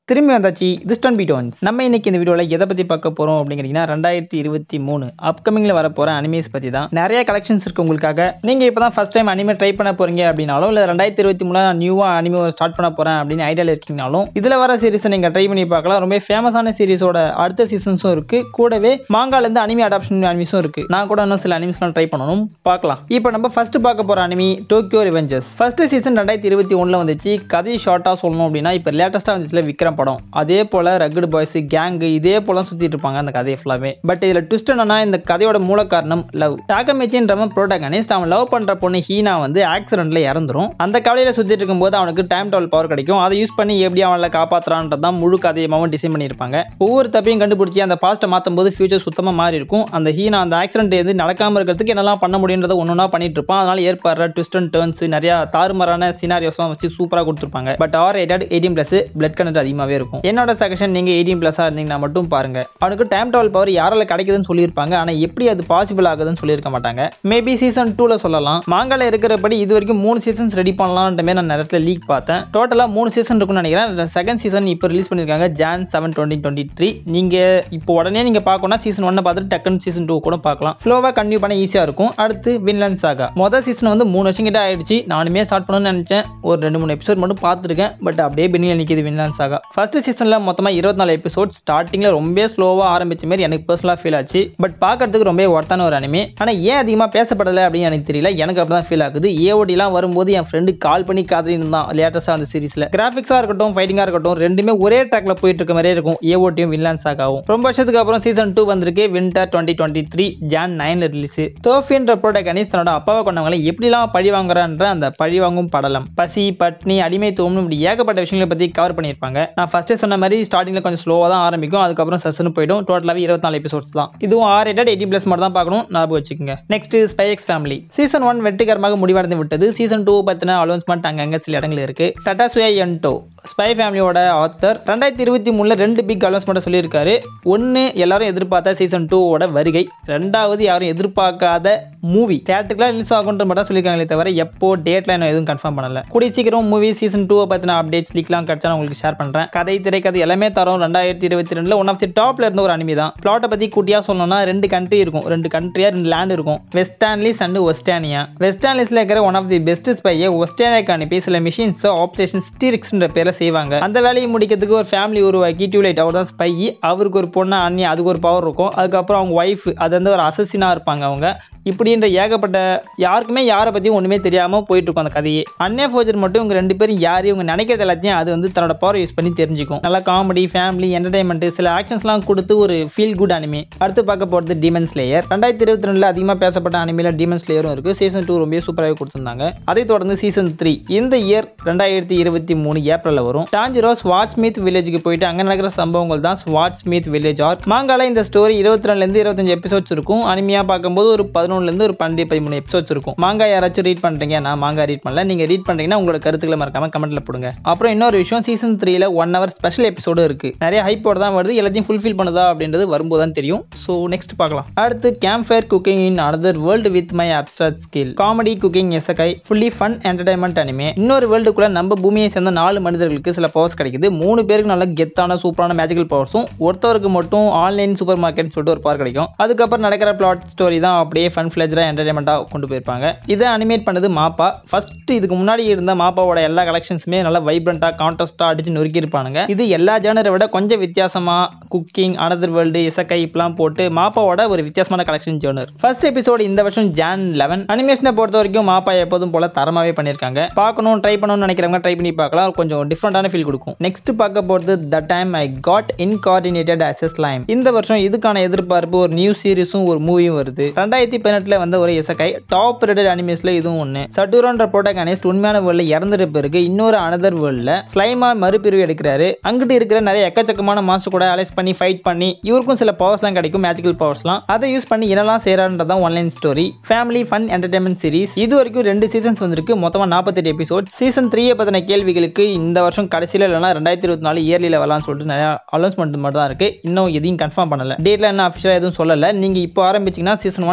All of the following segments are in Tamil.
திரும்பி வந்தாச்சு this one beat ஒன்ஸ் நம்ம இன்னைக்கு இந்த வீடியோவில் எதை பற்றி பார்க்க போகிறோம் அப்படிங்கிறீங்கன்னா ரெண்டாயிரத்தி இருபத்தி மூணு அப்கமிங்கில் வர போகிற அனிமேஸ் பற்றி தான் நிறைய கலெக்ஷன்ஸ் இருக்குது உங்களுக்காக நீங்கள் இப்போ தான் ஃபஸ்ட் டைம் அனிமே ட்ரை பண்ண போகிறீங்க அப்படின்னாலும் இல்லை ரெண்டாயிரத்தி இருபத்தி மூணு நான் நியூவாக அனிமே ஸ்டார்ட் பண்ண போகிறேன் அப்படின்னு ஐடியாவில் இருக்கீங்கனாலும் இதில் வர சீரிஸை நீங்கள் ட்ரை பண்ணி பார்க்கலாம் ரொம்ப ஃபேமஸான சீரிஸோட அடுத்த சீசன்ஸும் இருக்குது கூடவே மாங்காலேருந்து அனிமே அடாப்ஷன் அனிமிஸும் இருக்குது நான் கூட இன்னும் சில அனிமிஸ்லாம் ட்ரை பண்ணணும் பார்க்கலாம் இப்போ நம்ம ஃபர்ஸ்ட் பார்க்க போகிற anime Tokyo Revengers first season ரெண்டாயிரத்தி இருபத்தி ஒன்றில் வந்துச்சு கதை ஷார்ட்டாக சொல்லணும் அப்படின்னா இப்போ லேட்டஸ்ட்டாக வந்துச்சுல விக்ரம் படம் அதே போல் ரகுடு பாய்ஸ் கேங்கு இதே போல சுற்றிட்டு இருப்பாங்க அந்த கதையை ஃபுல்லாகவே பட் இதில் ட்விஸ்ட் என்னன்னா இந்த கதையோட மூல காரணம் லவ் டாக்கமிச்சின்றவன் ப்ரோட்டகனிஸ்ட் அவன் லவ் பண்ணுற பொண்ணு ஹீனா வந்து ஆக்சிடென்ட்ல இறந்துரும் அந்த கவலையில் சுற்றிட்டு இருக்கும்போது அவனுக்கு டைம் ட்ராவல் பவர் கிடைக்கும் அதை யூஸ் பண்ணி எப்படி அவனை காப்பாற்றுறான்றது தான் முழு கதையமாகவும் டிசைன் பண்ணியிருப்பாங்க ஒவ்வொரு தப்பையும் கண்டுபிடிச்சி அந்த பாஸ்ட்டை மாற்றும் போது ஃபியூச்சர் சுத்தமாக மாறி இருக்கும் அந்த ஹீனா அந்த ஆக்சிடென்ட் எது நடக்காமல் இருக்கிறதுக்கு என்னெல்லாம் பண்ண முடியுன்றதை ஒன்று ஒன்றா பண்ணிட்டு இருப்பான் அதனால ஏற்படுற ட்விஸ்ட் அண்ட் டேர்ன்ஸ் நிறைய தாறுமாறான சினாரியோஸ்லாம் வச்சு சூப்பராக கொடுத்துருப்பாங்க but R rated eighteen plus blood content அதிகமாகவே இருக்கும் என்னோட சஜஷன் நீங்கள் எயிட்டீன் ப்ளஸ்ஸாக இருந்தீங்கன்னா மட்டும் பாருங்க அவனுக்கு டைம் ட்ராவல் பவர் யாரால கிடைக்குதுன்னு சொல்லியிருப்பாங்க ஆனால் எப்படி அது பாசிபிள் ஆகுதுன்னு சொல்லியிருக்க மாட்டாங்க மேபி சீசன் டூவில் சொல்லலாம் மாங்கால இருக்கிறபடி இது வரைக்கும் மூணு சீசன்ஸ் ரெடி பண்ணலான்ற மாதிரி நான் நேரத்தில் லீக் பார்த்தேன் டோட்டலாக மூணு சீசன் இருக்கும்னு நினைக்கிறேன் செகண்ட் சீசன் இப்போ ரிலீஸ் பண்ணியிருக்காங்க Jan seven twenty twenty three நீங்கள் இப்போ உடனே நீங்கள் பார்க்கணும்னா சீசன் ஒன்னை பார்த்துட்டு டக்குன்னு சீசன் டூ கூட பார்க்கலாம் ஃப்ளோவாக கன்டினியூ பண்ண ஈஸியாக இருக்கும் அடுத்து வின்லாண்ட் சாகா மொதல் சீசன் வந்து மூணு வருஷம் கிட்ட ஆயிடுச்சு நானுமே ஸ்டார்ட் பண்ணணும்னு நினச்சேன் ஒரு ரெண்டு மூணு எபிசோட் மட்டும் பார்த்துருக்கேன் பட் அப்படியே பெண்ணில் நிற்கிது வின்லாண்ட் சாகா ஃபர்ஸ்ட் சீசனில் மொத்தமாக இருபத்தி நாலு எபிசோட் ஸ்டார்டிங்கில் ரொம்ப ஸ்லோவாக ஆரம்பிச்ச மாதிரி எனக்கு பர்சனலாக ஃபீல் ஆச்சு பட் பார்க்கறதுக்கு ரொம்ப ஒர்த்தான ஒரு அனிமே ஆனால் ஏன் அதிகமாக பேசப்படலை அப்படின்னு எனக்கு தெரியல எனக்கு அப்படி தான் ஃபீல் ஆகுது ஏஓடிலாம் வரும்போது என் ஃப்ரெண்டு கால் பண்ணி காதலின்னு தான் லேட்டஸ்ட்டாக அந்த சீரிஸில் கிராஃபிக்ஸாக இருக்கட்டும் ஃபைட்டிங்காக இருக்கட்டும் ரெண்டுமே ஒரே ட்ராக்ல போயிட்டு இருக்க மாதிரியே இருக்கும் ஏஓடியும் வின்லாண்ட் சாகாவும் ரொம்ப வருஷத்துக்கு அப்புறம் சீசன் டூ வந்திருக்கு winter twenty twenty three Jan nine release தோஃபின்ற ப்ரோட்டகனிஸ் தன்னோட அப்பாவை கொண்டவங்களை எப்படிலாம் பழி வாங்குறான்ற அந்த பழி வாங்கும் படலம் பசி பட்னி அடிமைத்துவம் இப்படி ஏகப்பட்ட விஷயங்களை பற்றி கவர் பண்ணியிருப்பாங்க நான் ஃபர்ஸ்டே சொன்ன மாதிரி ஸ்டார்டிங்கில் கொஞ்சம் ஸ்லோவாக தான் ஆரம்பிக்கும் அதுக்கப்புறம் சஸ்ன்னு போயிடும் டோட்டலாகவே இருபத்தி நாலு எபிசோட்ஸ் தான் இதுவும் ஆர் ரேட்டட் எயிட்டி ப்ளஸ் மட்டும் தான் பார்க்கணும் ஞாபகம் வச்சுக்கோங்க next spy x family season one வெற்றிகரமாக முடிவடைந்து விட்டது சீசன் டூ பற்றின அலௌன்ஸ்மெண்ட் அங்கங்கே சில இடங்கள் இருக்கு டாடா சுயா என்டோ ஸ்பை ஃபேமிலியோட ஆத்தர் ரெண்டாயிரத்தி இருபத்தி மூணில் ரெண்டு பிக் அலௌன்ஸ்மெண்ட் சொல்லியிருக்காரு ஒன்று எல்லாரும் எதிர்பார்த்த சீசன் டூவோட வருகை ரெண்டாவது யாரும் எதிர்பார்க்காத மூவி தேட்டருக்குலாம் ரிலீஸ் ஆகுன்ற மட்டும் தான் சொல்லியிருக்காங்களே தவிர எப்போ டேட்ல இன்னும் எதுவும் கன்ஃபார்ம் பண்ணல கூடிய சீக்கிரம் மூவி சீசன் டூவை பற்றின அப்டேட்ஸ் லீக்லாம் கிடச்சா நான் உங்களுக்கு ஷேர் பண்ணுறேன் கதை திரைக்கதை எல்லாமே தரும் ரெண்டாயிரத்தி இருபத்தி ரெண்டில் ஒன் ஆஃப் தி டாப்ல இருந்த ஒரு அனிமி தான் பிளாட்டை பற்றி குட்டியாக சொல்லணும்னா ரெண்டு கண்ட்ரி இருக்கும் ரெண்டு கண்ட்ரியாக ரெண்டு லேண்ட் இருக்கும் வெஸ்டான்லிஸ் அண்ட் வெஸ்டானியா வெஸ்டான்லிஸில் இருக்கிற ஒன் ஆஃப் தி பெஸ்ட் ஸ்பையை வெஸ்டானியாக்கு அனுப்பி சில மிஷின்ஸ் ஆப்ரேஷன் ஸ்டீரிக்ஸ்ன்ற பேரில் செய்வாங்க அந்த வேலையை முடிக்கிறதுக்கு ஒரு ஃபேமிலி உருவாக்கி டியூலைட் அவர் தான் ஸ்பை அவருக்கு ஒரு பொண்ணு அண்ணி அதுக்கு ஒரு பவர் இருக்கும் அதுக்கப்புறம் அவங்க ஒய்ஃப் அது வந்து ஒரு அசசினாக இருப்பாங்க அவங்க இப்படின்ற ஏகப்பட்ட யாருக்குமே யாரை பற்றியும் ஒன்றுமே தெரியாமல் போயிட்டு இருக்கும் அந்த கதையே அன்னே ஃபோஜர் மட்டும் இவங்க ரெண்டு பேரும் யார் இவங்க நினைக்கிறது எல்லாத்தையும் அது வந்து தன்னோட பவர் யூஸ் பண்ணி தெரிஞ்சுக்கும் நல்லா காமெடி ஃபேமிலி என்டர்டைன்மெண்ட் சில ஆக்ஷன்ஸ்லாம் கொடுத்து ஒரு ஃபீல் குட் அனிமே அடுத்து பார்க்க போகிறது டீமன் ஸ்லேயர் ரெண்டாயிரத்தி இருபத்தி ரெண்டில் அதிகமாக பேசப்பட்ட அனிமையில் டீமன் ஸ்லேயரும் இருக்குது சீசன் டூ ரொம்ப சூப்பராகவே கொடுத்துருந்தாங்க அதை தொடர்ந்து சீசன் த்ரீ இந்த இயர் ரெண்டாயிரத்தி இருபத்தி மூணு ஏப்ரலில் வரும் டாஞ்சிரோ ஸ்வாட் ஸ்மித் வில்லேஜுக்கு போயிட்டு அங்கே நடக்கிற சம்பவங்கள் தான் ஸ்வாட் ஸ்மித் வில்லேஜ் ஆர்க் மாங்கால இந்த ஸ்டோரி இருபத்தி ரெண்டுலேருந்து இருபத்தஞ்சு எபிசோட்ஸ் இருக்கும் அனிமையாக பார்க்கும்போது ஒரு பதினொன்றுலேருந்து ஒரு பன்னெண்டு பதிமூணு எபிசோட்ஸ் இருக்கும் மாங்கா யாராச்சும் ரீட் பண்ணுறீங்க நான் மாங்கா ரீட் பண்ணல நீங்கள் ரீட் பண்ணுறீங்கன்னா உங்களோட கருத்துக்களை மறக்காம கமெண்ட்ல போடுங்க அப்புறம் இன்னொரு விஷயம் சீசன் த்ரீல ஒன் ஹவர் ஸ்பெஷல் எபிசோடு இருக்கு நிறைய ஹைப்போட தான் வருது எல்லாத்தையும் ஃபுல்ஃபில் பண்ணுதா அப்படின்றது வரும்போது தான் தெரியும் ஸோ நெக்ஸ்ட் பார்க்கலாம் அடுத்து campfire cooking in another world with my absurd skill comedy cooking எசகை ஃபுல்லி ஃபன் என்டர்டைன்மெண்ட் அனிமே இன்னொரு வேர்ல்டுக்குள்ள நம்ம பூமியை சேர்ந்த நாலு மனிதர்களுக்கு சில பவர்ஸ் கிடைக்குது மூணு பேருக்கு நல்ல கெத்தான சூப்பரான மேஜிக்கல் பவர்ஸும் ஒருத்தவருக்கு மட்டும் ஆன்லைன் சூப்பர் மார்க்கெட் சொல்லிட்டு ஒரு பவர் கிடைக்கும் அதுக்கப்புறம் நடக்கிற பிளாட் ஸ்டோரி தான் அப்படியே ஃபன் ஃபிளேஜராக என்டர்டைன்மெண்ட்டாக கொண்டு போயிருப்பாங்க இதை அனிமேட் பண்ணது மாப்பா ஃபர்ஸ்ட் இதுக்கு முன்னாடி இருந்த மாப்பாவோட எல்லா கலெக்ஷன்ஸுமே நல்லா வைப்ரண்ட்டாக கான்ட்ராஸ்ட்டாக அடிச்சு நொறுக்கி இருப்பானுங்க இது எல்லா ஜேனரை விட கொஞ்சம் வித்தியாசமாக குக்கிங் அனதர் வேர்ல்டு இசக்கை இப்பெல்லாம் போட்டு மாப்பாவோட ஒரு வித்தியாசமான கலெக்ஷன் ஜேனர் ஃபர்ஸ்ட் எபிசோடு இந்த வருஷம் ஜான் லெவன் அனிமேஷனை பொறுத்த வரைக்கும் மாப்பா எப்போதும் போல தரமாகவே பண்ணியிருக்காங்க பார்க்கணும் ட்ரை பண்ணணும்னு நினைக்கிறவங்க ட்ரை பண்ணி பார்க்கலாம் கொஞ்சம் டிஃப்ரெண்டான ஃபீல் கொடுக்கும் நெக்ஸ்ட் பார்க்க போகிறது the time I got incarnated as a slime இந்த வருஷம் இதுக்கான எதிர்பார்ப்பு ஒரு நியூ சீரிஸும் ஒரு மூவியும் வருது ரெண்டாயிரத்தி பதினெட்டுல வந்த ஒரு இசக்கை டாப் ரேட்டட் அனிமேஸ்ல இதுவும் ஒன்று சட்டுரோன்ற ப்ரோட்டகனிஸ்ட் உண்மையான வேர்ல்டில் இறந்துட்ட பிறகு இன்னொரு அனதர் வேர்ல்டில் ஸ்லைமா மறுபிரிவு எடுக்கிறாரு அங்கிட்டு இருக்கிற நிறைய எக்கச்சக்கமான மாஸ்டர் கூட அலைஸ் பண்ணி ஃபைட் பண்ணி இவருக்கும் சில பவர்ஸ்லாம் கிடைக்கும் மேஜிக்கல் பவர்ஸ்லாம் அதை யூஸ் பண்ணி என்னெல்லாம் செய்யறான்றதான் one line story family fun entertainment series இது வரைக்கும் ரெண்டு சீசன்ஸ் வந்திருக்கு மொத்தமாக நாற்பத்தெட்டு எபிசோட் சீசன் த்ரீயை பற்றின கேள்விகளுக்கு இந்த வருஷம் கடைசியில் இல்லைனா ரெண்டாயிரத்தி இருபத்தி நாலு இயர்லியில் வரலாம்னு சொல்லிட்டு நிறைய அலௌன்ஸ்மெண்ட் மட்டும் தான் இருக்கு இன்னும் எதையும் கன்ஃபார்ம் பண்ணல டேட்ல என்ன அஃபிஷியலாக எதுவும் சொல்லலை நீங்கள் இப்போ ஆரம்பிச்சிங்கன்னா சீசன் ஒன் சீசன்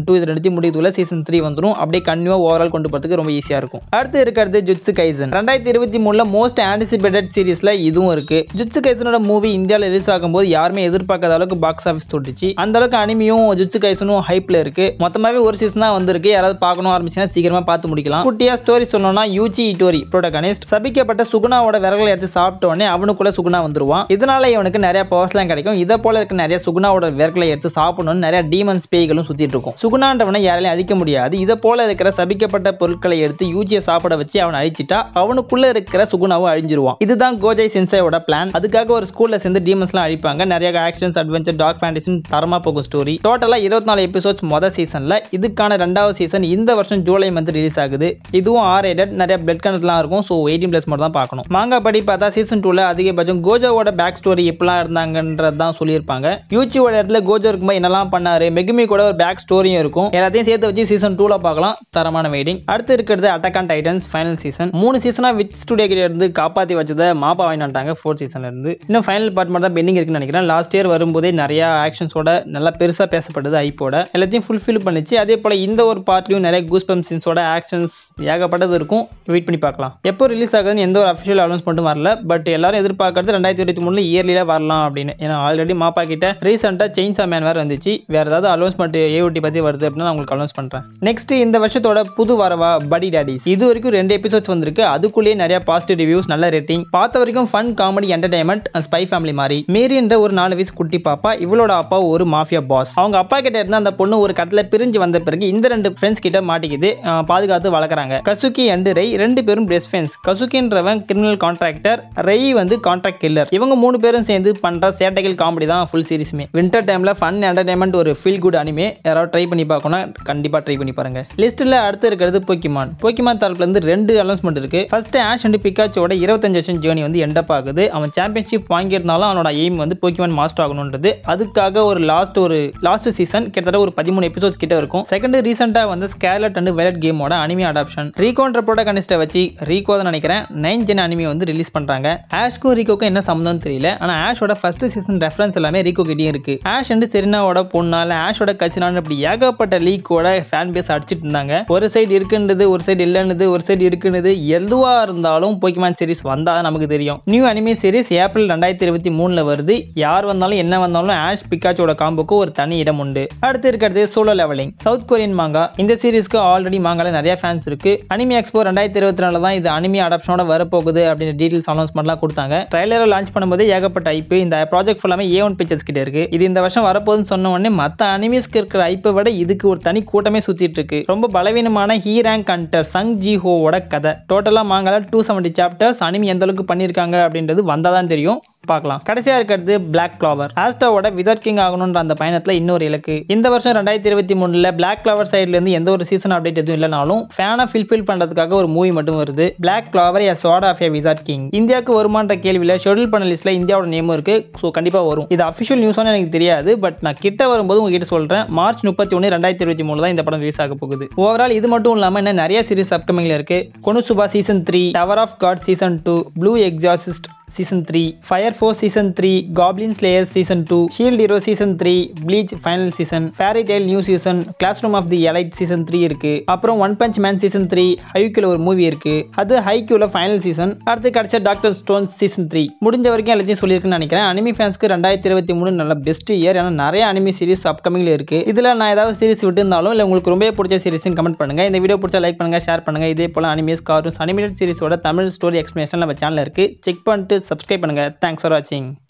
டூ இது ரெண்டுத்தையும் முடிக்கிறதுல சீசன் த்ரீ வந்துடும் அப்படியே கன்யூவாக ஓவரால் கொண்டு போகிறதுக்கு ரொம்ப ஈஸியாக இருக்கும் அடுத்து இருக்கிறது ஜுட்ஸு கைசன் ரெண்டாயிரத்தி இருபத்தி மூணில் மோஸ்ட் ஆன்டிசிபேட்டட் சீரிஸில் இதுவும் இருக்கு ஜுட்ஸு கைசனோட மூவி இந்தியாவில் ரிலீஸ் ஆகும்போது யாருமே எதிர்பார்க்காத அளவுக்கு பாக்ஸ் ஆஃபீஸ் தொட்டுச்சு அந்த அளவுக்கு அனிமியும் ஜுட்ஸு கைசனும் ஹைப்ல இருக்கு மொத்தமாகவே ஒரு சீசன் தான் வந்திருக்கு யாராவது பார்க்கணும் ஆரம்பிச்சுன்னா சீக்கிரமா பார்த்து முடிக்கலாம் குட்டியா ஸ்டோரி சொல்லணும்னா யூச்சி இட்டோரி ப்ரோட்டகனிஸ்ட் சபிக்கப்பட்ட சுகுணாவோட விரல்களை எடுத்து சாப்பிட்ட உடனே அவனுக்குள்ள சுகுணா வந்துருவான் இதனால இவனுக்கு நிறைய பவர்ஸ்லாம் கிடைக்கும் இதை போல இருக்க நிறைய சுகுணாவோட விரல்களை எடுத்து சாப்பிடணும்னு நிறைய டீமன்ஸ் பேய்களும் சுத்திட்டு இருக்கும் சுகுணான்றவனை யாராலையும் அழிக்க முடியாது இதை போல இருக்கிற சபிக்கப்பட்ட பொருட்களை எடுத்து யூஜியை சாப்பிட வச்சு அவனை அழிச்சிட்டா அவனுக்குள்ள இருக்கிற சுகுணாவும் அழிஞ்சிருவான் இதுதான் கோஜை சென்சையோட பிளான் அதுக்காக ஒரு ஸ்கூல்ல சேர்ந்து டீமன்ஸ்லாம் அழிப்பாங்க நிறைய ஆக்ஷன்ஸ் அட்வென்ச்சர் டாக் ஃபேண்டசின் தரமா போகும் ஸ்டோரி டோட்டலா இருபத்தி நாலு எபிசோட்ஸ் மொதல் சீசன்ல இதுக்கான ரெண்டாவது சீசன் இந்த வருஷம் ஜூலை மந்த் ரிலீஸ் ஆகுது இதுவும் ஆர் ரேட்டட் நிறைய பிளட் கணக்குலாம் இருக்கும் ஸோ எயிட்டீன் பிளஸ் மட்டும் தான் பார்க்கணும் மாங்கா படி பார்த்தா சீசன் டூல அதிகபட்சம் கோஜோவோட பேக் ஸ்டோரி எப்படிலாம் இருந்தாங்கன்றது தான் சொல்லியிருப்பாங்க யூச்சியோட இடத்துல கோஜோ இருக்கும்போது என்னெல்லாம் பண்ணாரு மெகுமி கூட ஒரு பேக் ஸ்டோரியும் இருக்கும் எல்லாத்தையும் சேர்த்து வச்சு சீசன் டூல பார்க்கலாம் தரமான வெயிட்டிங் அடுத்து இருக்கிறது attack on titans final season மூணு சீசனா வித் ஸ்டுடியோ கிட்ட இருந்து காப்பாற்றி வச்சதை மாப்பா வாங்கி வந்துட்டாங்க ஃபோர்த் சீசன்ல இருந்து இன்னும் ஃபைனல் பார்ட் மட்டும் தான் பெண்டிங் இருக்குன்னு நினைக்கிறேன் லாஸ்ட் இயர் வரும்போதே நிறைய ஆக்ஷன்ஸோட நல்லா பெருசாக பேசப்பட்டது ஐப்போட எல்லாத்தையும் ஃபுல்ஃபில் பண்ணிச்சு அதே போல இந்த ஒரு பார்ட்லையும் நிறைய கூஸ் பம்ப் சீன்ஸோட ஆக்ஷன்ஸ் ஏகப்பட்டது இருக்கும் வெயிட் பண்ணி பார்க்கலாம் எப்போ ரிலீஸ் ஆகுதுன்னு எந்த ஒரு அஃபிஷியல் அனௌன்ஸ்மெண்ட்டும் வரல பட் எல்லாரும் எதிர்பார்க்கறது ரெண்டாயிரத்தி இருபத்தி மூணுல இயர்லியில் வரலாம் அப்படின்னு ஏன்னா ஆல்ரெடி மாப்பா கிட்ட ரீசெண்டாக செயின்ஸ் மேன் வேறு வந்துச்சு வேற ஏதாவது அனௌன்ஸ்மெண்ட் ஏஓடி பற்றி வருது அப்படின்னு நான் உங்களுக்கு அனௌன்ஸ் பண்ணுறேன் நெக்ஸ்ட் இந்த வருஷத்தோட புது வரவா படி டாடிஸ் இது வரைக்கும் ரெண்டு எபிசோட்ஸ் வந்திருக்கு அதுக்குள்ளேயே நிறைய பாசிட்டிவ் ரிவ்யூஸ் நல்ல ரேட்டிங் பார்த்த வரைக்கும் fun comedy entertainment spy family மாதிரி மீறின்ற ஒரு நாலு வயசு குட்டி பாப்பா இவளோட அப்பா ஒரு மாஃபியா பாஸ் அவங்க அப்பா கிட்ட இருந்த அந்த பொண்ணு ஒரு கட்டத்துல பிரிஞ்சு வந்த பிறகு இந்த ரெண்டு ஃப்ரெண்ட்ஸ் கிட்ட மாட்டிக்குது அஹ் பாதுகாத்து வளர்க்குறாங்க கசுகி அண்ட் ரெய் ரெண்டு பேரும் பெஸ்ட் ஃப்ரெண்ட்ஸ் கசுகின்றவன் கிரிமினல் கான்ட்ராக்டர் ரெய் வந்து கான்ட்ராக்ட் கில்லர் இவங்க மூணு பேரும் சேர்ந்து பண்ற சேட்டைகள் காமெடி தான் ஃபுல் சீரிஸுமே வின்டர் டைம்ல ஃபன் என்டர்டைன்மெண்ட் ஒரு ஃபீல் குட் அனிமே யாராவது ட்ரை பண்ணி பார்க்கணும் கண்டிப்பா ட்ரை பண்ணி பாருங்க லிஸ்ட்ல அடுத்து இருக்கிறது போக்கிமான் போக்கிமான் தரப்புல இருந்து ரெண்டு அனௌன்ஸ்மெண்ட் இருக்கு ஃபர்ஸ்ட் ஆஷ் அண்ட் பிகாச்சோட இருபத்தஞ்சு வருஷம் ஜேர்னி வந்து எண்டப் ஆகுது அவன் சாம்பியன்ஷிப் வாங்கியிருந்தாலும் அவனோட எய்ம் வந்து போக்கிமான் மாஸ்டர் ஆகணுன்றது அதுக்காக ஒரு லாஸ்ட் ஒரு லாஸ்ட் சீசன் கிட்டத்தட்ட ஒரு பதிமூணு எபிசோட்ஸ் கிட்ட இருக்கும் செகண்ட் ரீசெண்டாக வந்து ஸ்கேலட் அண்ட் வெலட் கேமோட அனிமி அடாப்ஷன் ரீகோன்ற ப்ரோட்டகனிஸ்ட்டை வச்சு ரீகோ தான் நினைக்கிறேன் நைன் ஜென் அனிமி வந்து ரிலீஸ் பண்றாங்க ஆஷ்க்கும் ரீகோக்கும் என்ன சம்மந்தம் தெரியல ஆனா ஆஷோட ஃபர்ஸ்ட் சீசன் ரெஃபரன்ஸ் எல்லாமே ரீகோ கிட்டயும் இருக்கு ஆஷ் அண்ட் செரினாவோட பொண்ணால ஆஷோட கச்சினான்னு அப்படி ஏகப்பட்ட லீக்கோட ஃபேன் பேஸ் அடிச்சிட்டு இருந்தாங்க ஒரு சைடு இருக்குன்றது ஒரு சைடு இல்லைன்னுது ஒரு சைடு இருக்குன்னுது எதுவா இருந்தாலும் போக்கிமான் சீரிஸ் வந்தா தான் நமக்கு தெரியும் நியூ அனிமே சீரிஸ் ஏப்ரல் ரெண்டாயிரத்தி இருபத்தி மூணுல வருது யார் வந்தாலும் என்ன வந்தாலும் ஆஷ் பிகாச்சோட காம்போக்கு ஒரு தனி இடம் உண்டு அடுத்து இருக்கிறது சோலோ லெவலிங் சவுத் கொரியன் மாங்கா இந்த சீரிஸ்க்கு ஆல்ரெடி மாங்கால நிறைய ஃபேன்ஸ் இருக்கு அனிமி எக்ஸ்போ ரெண்டாயிரத்தி இருபத்தி நாலு தான் இது அனிமி அடாப்ஷனோட வரப்போகுது அப்படின்னு டீடைல்ஸ் அனௌன்ஸ்மெண்ட்லாம் கொடுத்தாங்க ட்ரைலரை லான்ச் பண்ணும்போது ஏகப்பட்ட ஐப்பு இந்த ப்ராஜெக்ட் ஃபுல்லாமே ஏ ஒன் பிக்சர்ஸ் கிட்ட இருக்கு இது இந்த வருஷம் வரப்போகுதுன்னு சொன்ன உடனே மற்ற அனிமிஸ்க்கு இருக்கிற ஐப்பை விட இதுக்கு ஒரு தனி கூட்டமே சுத்திட்டு இருக்கு ரொம்ப பலவீனமான E rank hunter Sung Ji ஹோவோட கதை டோட்டலா மாங்கால டூ செவன்டி சாப்டர்ஸ் அனிமி எந்த அளவுக்கு பண்ணியிருக்காங்க அப்படின்றது வந்தால் தான் தெரியும் பார்க்கலாம் கடைசியா இருக்கிறது பிளாக் கிளாவர் ஆஸ்டாவோட விதர் கிங் ஆகணுன்ற அந்த பயணத்துல இன்னொரு இலக்கு இந்த வருஷம் ரெண்டாயிரத்தி இருபத்தி மூணுல பிளாக் கிளாவர் சைட்ல இருந்து எந்த ஒரு சீசன் அப்டேட் எதுவும் இல்லைனாலும் ஃபேனை ஃபில்ஃபில் பண்றதுக்காக ஒரு மூவி மட்டும் வருது black clover a sword of a wizard king இந்தியாவுக்கு வருமான்ற கேள்வியில ஷெடியூல் பண்ண லிஸ்ட்ல இந்தியாவோட நேமும் இருக்கு ஸோ கண்டிப்பா வரும் இது அஃபிஷியல் நியூஸானு எனக்கு தெரியாது பட் நான் கிட்ட வரும்போது உங்ககிட்ட சொல்றேன் மார்ச் முப்பத்தி ஒன்று ரெண்டாயிரத்தி இருபத்தி மூணு தான் இந்த படம் ரிலீஸ் ஆக போகுது ஓவரால் இது மட்டும் இல்லாம இன்னும் நிறைய சீரிஸ் அப்கமிங்ல இருக்கு Konosuba season three tower of god season two blue exorcist season three fire force season three goblin slayer season two shield hero season three bleach final season fairy tail new season classroom of the elite season three இருக்கு அப்புறம் one punch man season three ஹைக்கியூல ஒரு மூவி இருக்கு அது ஹைக்கியூல ஃபைனல் சீசன் அடுத்து கிடைச்ச டாக்டர் ஸ்டோன் சீசன் த்ரீ முடிஞ்ச வரைக்கும் எல்லாத்தையும் சொல்லியிருக்குன்னு நினைக்கிறேன் அனிமி ஃபேன்ஸ்க்கு ரெண்டாயிரத்தி இருபத்தி மூணு நல்ல பெஸ்ட் இயர் ஏன்னா நிறைய அனிமி சீரிஸ் அப்கமிங்ல இருக்கு இதுல நான் ஏதாவது சீரிஸ் விட்டுருந்தாலும் இல்லை உங்களுக்கு ரொம்ப பிடிச்ச சீரிஸ்னு கமெண்ட் பண்ணுங்க இந்த வீடியோ பிடிச்சா லைக் பண்ணுங்க ஷேர் பண்ணுங்க இதே போல அனிமேஸ் கார்ட்டூன்ஸ் அனிமேட்டட் சீரிஸோட தமிழ் ஸ்டோரி எக்ஸ்பிளேஷன் நம்ம சேனல் இருக்கு செக் பண்ணிட்டு சப்ஸ்கிரைப் பண்ணுங்க தேங்க்ஸ் ஃபார் வாட்சிங்